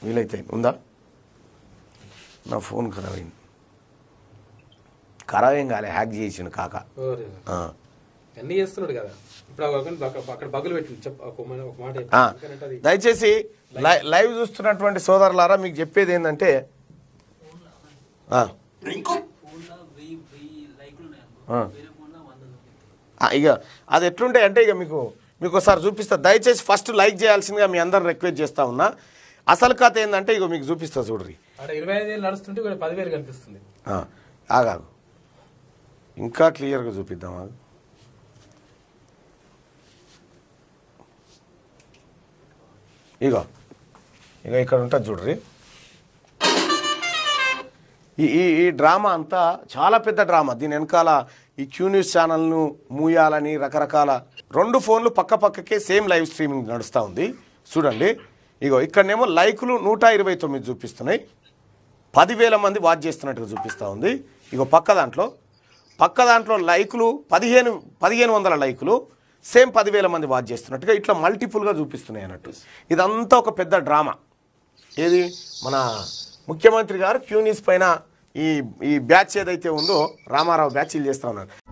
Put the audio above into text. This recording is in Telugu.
వీలైతే ఉందా నా ఫోన్ ఖరాబ్ అయింది ఖరాబ్ ఏం కాలే హ్యాక్ చేసిండు కాక ఓరే. ఆ. అన్నీ చేస్తున్నాడు కదా ఇప్పుడు ఒక- ఒక- అక్కడ బగ్గులు పెట్టింది చెప్ప ఒక మ- ఒక మాట చెప్పు. ఆ. ఎందుకంటే అది దయచేసి లై- లైవ్ చూస్తున్నటువంటి సోదరులారా మీకు చెప్పేది ఏంటంటే ఆ, ఫోన్లో వెయ్యి వెయ్యి లైక్లు ఉన్నాయి అనుకో. ఆ. వేరే ఫోన్లో వంద దొరుకుతాయి. ఆ, ఇక అది ఎట్లుంటాయి అంటే ఇక మీకు మీకు ఒకసారి చూపిస్తా దయచేసి ఫస్ట్ లైక్ చేయాల్సిందిగా మీ అందరు రిక్వెస్ట్ చేస్తా ఉన్నా అసలు కథ ఏంటంటే ఇక మీకు చూపిస్తా చూడరి అక్కడ ఇరవై ఐదు వేలు నడుస్తుంటే ఇక్కడ పదివేలు కనిపిస్తుంది ఆ, ఆగాగు ఇంకా క్లియర్గా చూపిద్దాం ఆగు ఇగో ఇక ఇక్కడ ఉంటుంది చూడ్రి ఈ ఈ ఈ డ్రామా అంతా చాలా పెద్ద డ్రామా దీని వెనకాల ఈ క్యూ న్యూస్ ఛానల్ను మూయాలని రకరకాల రెండు ఫోన్లు పక్క పక్కకే సేమ్ లైవ్ స్ట్రీమింగ్ నడుస్తూ ఉంది చూడండి ఇగో ఇక్కడనేమో లైకులు నూట ఇరవై తొమ్మిది చూపిస్తున్నాయి పదివేల మంది వాచ్ చేస్తున్నట్టుగా చూపిస్తూ ఉంది ఇగో పక్క దాంట్లో పక్క దాంట్లో లైకులు పదిహేను పదిహేను వందల లైకులు సేమ్ పదివేల మంది వాచ్ చేస్తున్నట్టుగా ఇట్లా మల్టిపుల్గా చూపిస్తున్నాయి అన్నట్టు ఇదంతా ఒక పెద్ద డ్రామా ఏది మన ముఖ్యమంత్రి గారు క్యూనిస్ పైన ఈ ఈ బ్యాచ్ ఏదైతే ఉందో రామారావు బ్యాచ్ వీళ్ళు చేస్తూ ఉన్నారు